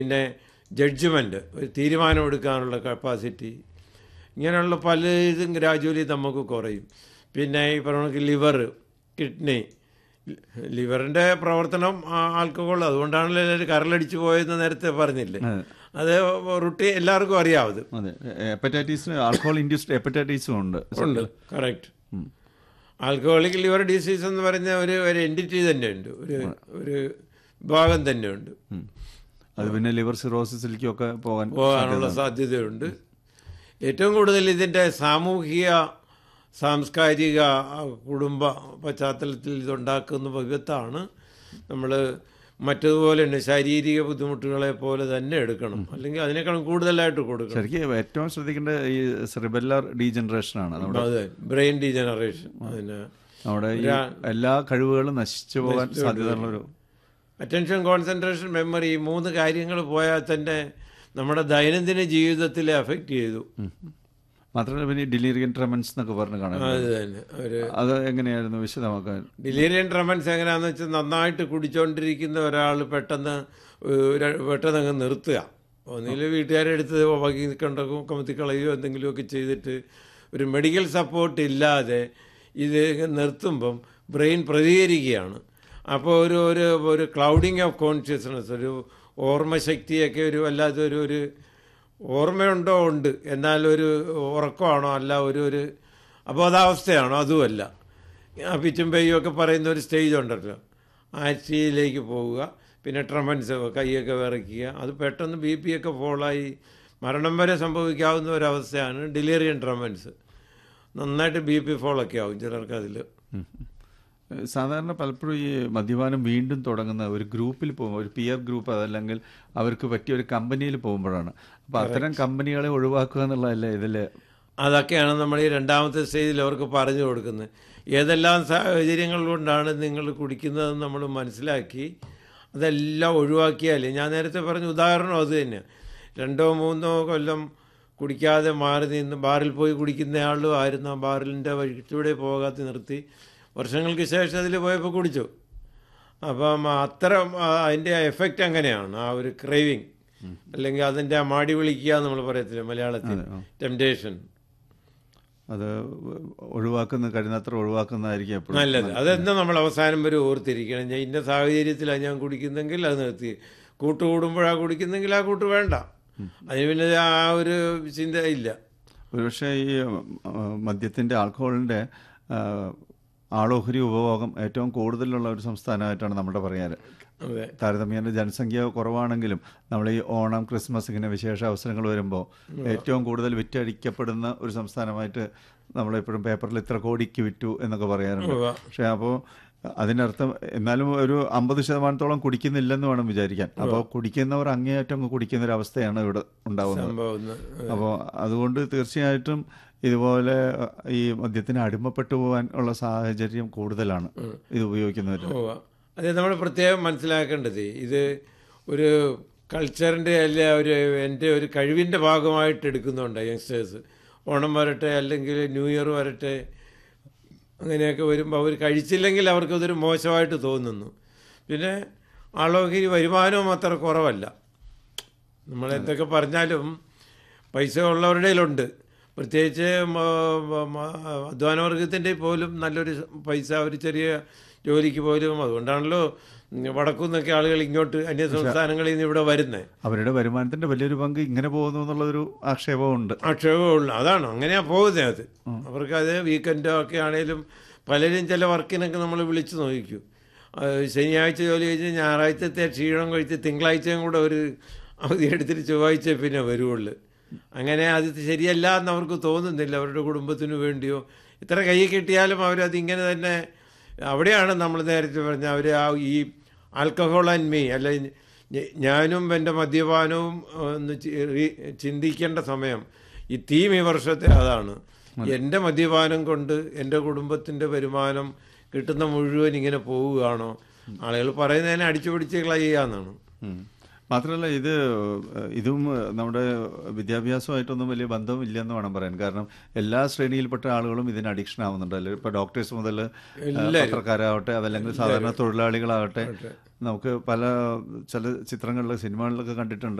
പിന്നെ ജഡ്ജ്മെൻറ്റ് ഒരു തീരുമാനമെടുക്കാനുള്ള കപ്പാസിറ്റി ഇങ്ങനെയുള്ള പല ഇതും ഗ്രാജുവലി നമുക്ക് കുറയും പിന്നെ ഈ പറഞ്ഞ ലിവർ കിഡ്നി ലിവറിൻ്റെ പ്രവർത്തനം ആ- ആൽക്കഹോൾ അതുകൊണ്ടാണല്ലോ എല്ലാവരും കരളടിച്ച് പോയെന്ന് നേരത്തെ പറഞ്ഞില്ലേ അത് റുട്ടി എല്ലാവർക്കും അറിയാം അത് അതെ ഹെപ്പറ്റൈറ്റിസ് ആൽക്കഹോൾ ഇൻഡ്യൂസ്ഡ് ഹെപ്പറ്റൈറ്റിസും ഉണ്ട് ഉണ്ട് കറക്റ്റ് ആൽക്കഹോളിക് ലിവർ ഡിസീസ് എന്ന് പറഞ്ഞ ഒരു ഒരു എൻറ്റിറ്റി തന്നെയുണ്ട് ഒരു ഒരു വിഭാഗം തന്നെയുണ്ട് ഉം. അത് പിന്നെ ലിവർ സിറോസിസിലേക്കൊക്കെ പോകാൻ പോകാനുള്ള സാധ്യതയുണ്ട് ഏറ്റവും കൂടുതൽ ഇതിൻ്റെ സാമൂഹിക സാംസ്കാരിക ആ, കുടുംബ പശ്ചാത്തലത്തിൽ ഇതുണ്ടാക്കുന്ന വിപത്താണ് നമ്മൾ മറ്റതുപോലെ തന്നെ ശാരീരിക ബുദ്ധിമുട്ടുകളെ പോലെ തന്നെ എടുക്കണം അല്ലെങ്കിൽ അതിനേക്കാളും കൂടുതലായിട്ട് കൊടുക്കണം ശരിക്കും ഏറ്റവും ശ്രദ്ധിക്കേണ്ട ഈ സെറിബെല്ലാർ ഡീജനറേഷനാണ് നമ്മുടെ അതെ ബ്രെയിൻ ഡീജനറേഷൻ അതിന് നമ്മുടെ ഈ എല്ലാ കഴിവുകളും നശിച്ചു പോകാൻ സാധ്യതയുള്ളൊരു അറ്റൻഷൻ കോൺസെൻട്രേഷൻ മെമ്മറി ഈ മൂന്ന് കാര്യങ്ങൾ പോയാൽ തന്നെ നമ്മുടെ ദൈനംദിന ജീവിതത്തിലെ അഫക്റ്റ് ചെയ്തു മാത്രമല്ല പിന്നെ ഡിലീറിയൻ ട്രമൻസ് എന്നൊക്കെ പറഞ്ഞ് കാണാൻ അത് തന്നെ ഒരു അത് എങ്ങനെയായിരുന്നു വിശദമാക്കാൻ ഡിലീരിയൻ ട്രമൻസ് എങ്ങനെയാണെന്ന് വെച്ചാൽ നന്നായിട്ട് കുടിച്ചുകൊണ്ടിരിക്കുന്ന ഒരാൾ പെട്ടെന്ന് ഒരു പെട്ടെന്ന് അങ്ങ് നിർത്തുക ഒന്നിൽ വീട്ടുകാരെ എടുത്ത് വകി കണ്ടോ കമത്തിക്കളയോ എന്തെങ്കിലുമൊക്കെ ചെയ്തിട്ട് ഒരു മെഡിക്കൽ സപ്പോർട്ട് ഇല്ലാതെ ഇത് നിർത്തുമ്പം ബ്രെയിൻ പ്രതികരിക്കുകയാണ് അപ്പോൾ ഒരു ഒരു ഒരു ക്ലൗഡിങ് ഓഫ് കോൺഷ്യസ്നസ് ഒരു ഓർമ്മശക്തിയൊക്കെ ഒരു വല്ലാത്ത ഒരു ഒരു ഓർമ്മയുണ്ടോ ഉണ്ട് എന്നാൽ ഒരു ഉറക്കമാണോ അല്ല ഒരു ഒരു അബോധാവസ്ഥയാണോ അതുമല്ല ആ പിച്ചും പെയ്യും ഒക്കെ പറയുന്ന ഒരു സ്റ്റേജ് ഉണ്ടല്ലോ ആ സ്റ്റേജിലേക്ക് പോവുക പിന്നെ ട്രമൻസ് കൈയൊക്കെ വിറയ്ക്കുക അത് പെട്ടെന്ന് ബി പി ഒക്കെ ഫോളായി മരണം വരെ സംഭവിക്കാവുന്ന ഒരവസ്ഥയാണ് ഡിലേറിയൻ ട്രമൻസ് നന്നായിട്ട് ബി പി ഫോളൊക്കെ ആവും ചിലർക്ക് അതിൽ ഉം. സാധാരണ പലപ്പോഴും ഈ മദ്യപാനം വീണ്ടും തുടങ്ങുന്ന ഒരു ഗ്രൂപ്പിൽ പോകുമ്പോൾ ഒരു പിയർ ഗ്രൂപ്പ് അതല്ലെങ്കിൽ അവർക്ക് പറ്റിയ ഒരു കമ്പനിയിൽ പോകുമ്പോഴാണ് അപ്പോൾ അത്തരം കമ്പനികളെ ഒഴിവാക്കുക എന്നുള്ളതല്ലേ ഇതിൽ അതൊക്കെയാണ് നമ്മൾ ഈ രണ്ടാമത്തെ സ്റ്റേജിൽ അവർക്ക് പറഞ്ഞു കൊടുക്കുന്നത് ഏതെല്ലാം സാഹചര്യങ്ങൾ കൊണ്ടാണ് നിങ്ങൾ കുടിക്കുന്നതെന്ന് നമ്മൾ മനസ്സിലാക്കി അതെല്ലാം ഒഴിവാക്കിയാൽ ഞാൻ നേരത്തെ പറഞ്ഞ ഉദാഹരണം അത് തന്നെയാണ് രണ്ടോ മൂന്നോ കൊല്ലം കുടിക്കാതെ മാറി നിന്ന് ബാറിൽ പോയി കുടിക്കുന്നയാളും ആയിരുന്നു ആ ബാറിലിൻ്റെ വഴിച്ചൂടെ പോകാതെ നിർത്തി വർഷങ്ങൾക്ക് ശേഷം അതിൽ പോയപ്പോൾ കുടിച്ചു അപ്പം അത്തരം ആ, അതിൻ്റെ എഫക്റ്റ് അങ്ങനെയാണ് ആ ഒരു ക്രേവിങ് അല്ലെങ്കിൽ അതിൻ്റെ ആ മാടി വിളിക്കുക എന്ന് നമ്മൾ പറയത്തില്ല മലയാളത്തിൽ ടെംപ്റ്റേഷൻ അത് ഒഴിവാക്കുന്ന കഴിയുന്നത്ര ഒഴിവാക്കുന്നതായിരിക്കും എപ്പോഴും നല്ലത് അതെന്താ നമ്മൾ അവസാനം വരെ ഓർത്തിരിക്കണം ഞാൻ ഇന്ന സാഹചര്യത്തിലാണ് ഞാൻ കുടിക്കുന്നെങ്കിൽ അത് നിർത്തി കൂട്ട് കൂടുമ്പോഴാണ് കുടിക്കുന്നെങ്കിൽ ആ കൂട്ട് വേണ്ട അതിന് പിന്നെ ആ ഒരു ചിന്ത ഇല്ല ഒരുപക്ഷെ ഈ ആ, മദ്യത്തിൻ്റെ ആൽക്കഹോളിൻ്റെ ആ, ആളോഹരി ഉപഭോഗം ഏറ്റവും കൂടുതലുള്ള ഒരു സംസ്ഥാനമായിട്ടാണ് നമ്മുടെ പറയാറ് അതെ താരതമ്യേന ജനസംഖ്യ കുറവാണെങ്കിലും നമ്മൾ ഈ ഓണം ക്രിസ്മസ് ഇങ്ങനെ വിശേഷ അവസരങ്ങൾ വരുമ്പോൾ ഏറ്റവും കൂടുതൽ വിറ്റഴിക്കപ്പെടുന്ന ഒരു സംസ്ഥാനമായിട്ട് നമ്മളെപ്പോഴും പേപ്പറിൽ ഇത്ര കോടിക്ക് വിറ്റു എന്നൊക്കെ പറയാറുണ്ട് ഉവ്വ. പക്ഷേ അപ്പോൾ അതിനർത്ഥം എന്നാലും ഒരു അമ്പത് ശതമാനത്തോളം കുടിക്കുന്നില്ലെന്ന് വേണം വിചാരിക്കാൻ അപ്പോൾ കുടിക്കുന്നവർ അങ്ങേയറ്റം അങ്ങ് കുടിക്കുന്ന ഒരു അവസ്ഥയാണ് ഇവിടെ ഉണ്ടാവുന്നത് സംഭവം ഒന്ന്. അപ്പോൾ അതുകൊണ്ട് തീർച്ചയായിട്ടും ഇതുപോലെ ഈ മദ്യത്തിന് അടിമപ്പെട്ടു പോകാൻ ഉള്ള സാഹചര്യം കൂടുതലാണ് ഇത് ഉപയോഗിക്കുന്നവർ ഉവ്വ. അത് നമ്മൾ പ്രത്യേകം മനസ്സിലാക്കേണ്ടത് ഇത് ഒരു കൾച്ചറിൻ്റെ അല്ല ഒരു എൻ്റെ ഒരു കഴിവിൻ്റെ ഭാഗമായിട്ട് എടുക്കുന്നുണ്ട് യങ്സ്റ്റേഴ്സ് ഓണം വരട്ടെ അല്ലെങ്കിൽ ന്യൂ ഇയർ വരട്ടെ അങ്ങനെയൊക്കെ വരുമ്പോൾ അവർ കഴിച്ചില്ലെങ്കിൽ അവർക്കതൊരു മോശമായിട്ട് തോന്നുന്നു പിന്നെ ആളോഹരി വരുമാനവും അത്ര കുറവല്ല നമ്മൾ എന്തൊക്കെ പറഞ്ഞാലും പൈസ ഉള്ളവരുടെ കയ്യിലുണ്ട് പ്രത്യേകിച്ച് മ- മ- മ- അധ്വാനവർഗത്തിൻ്റെ പോലും നല്ലൊരു പൈസ ഒരു ചെറിയ ജോലിക്ക് പോലും അതുകൊണ്ടാണല്ലോ വടക്കുനിന്നൊക്കെ ആളുകൾ ഇങ്ങോട്ട് അന്യ സംസ്ഥാനങ്ങളിൽ നിന്ന് ഇവിടെ വരുന്നത് അവരുടെ വരുമാനത്തിന്റെ വലിയൊരു പങ്ക് ഇങ്ങനെ പോകുന്നു എന്നുള്ളൊരു ആക്ഷേപമുണ്ട് ആക്ഷേപമുള്ള അതാണ് അങ്ങനെയാ പോകുന്നത് അത് അവർക്ക് അത് വീക്കെൻഡോ ഒക്കെ ആണേലും പലരും ചില വർക്കിനൊക്കെ നമ്മൾ വിളിച്ചു നോക്കിക്കും അത് ശനിയാഴ്ച ജോലി കഴിഞ്ഞ് ഞായറാഴ്ചത്തെ ക്ഷീണം കഴിച്ച് തിങ്കളാഴ്ചയും കൂടെ ഒരു അവധി എടുത്തിട്ട് ചൊവ്വാഴ്ച പിന്നെ വരുവുള്ളൂ അങ്ങനെ അത് ശരിയല്ല എന്ന് അവർക്ക് തോന്നുന്നില്ല അവരുടെ കുടുംബത്തിന് വേണ്ടിയോ ഇത്ര കൈ കിട്ടിയാലും അവരത് ഇങ്ങനെ തന്നെ അവിടെയാണ് നമ്മൾ നേരത്തെ പറഞ്ഞ അവർ ആ ഈ ആൽക്കഹോൾ ആൻഡ് മീ അല്ല ഞ- ഞാനും എൻ്റെ മദ്യപാനവും ഒന്ന് ചി- റി- ചിന്തിക്കേണ്ട സമയം ഈ തീം ഈ വർഷത്തെ അതാണ് എൻ്റെ മദ്യപാനം കൊണ്ട് എൻ്റെ കുടുംബത്തിൻ്റെ വരുമാനം കിട്ടുന്ന മുഴുവൻ ഇങ്ങനെ പോവുകയാണോ ആളുകൾ പറയുന്നതിനെ അടിച്ചു പിടിച്ച് കളയുകയെന്നാണ് ഉം. മാത്രമല്ല ഇത് ഇതും നമ്മുടെ വിദ്യാഭ്യാസമായിട്ടൊന്നും വലിയ ബന്ധമില്ല എന്ന് വേണം പറയാൻ കാരണം എല്ലാ ശ്രേണിയിൽപ്പെട്ട ആളുകളും ഇതിന് അഡിക്ഷൻ ആവുന്നുണ്ട് അല്ലെങ്കിൽ ഇപ്പോൾ ഡോക്ടേഴ്സ് മുതൽ പത്രക്കാരാവട്ടെ അതല്ലെങ്കിൽ സാധാരണ തൊഴിലാളികളാവട്ടെ നമുക്ക് പല ചില ചിത്രങ്ങളിലും സിനിമകളിലൊക്കെ കണ്ടിട്ടുണ്ട്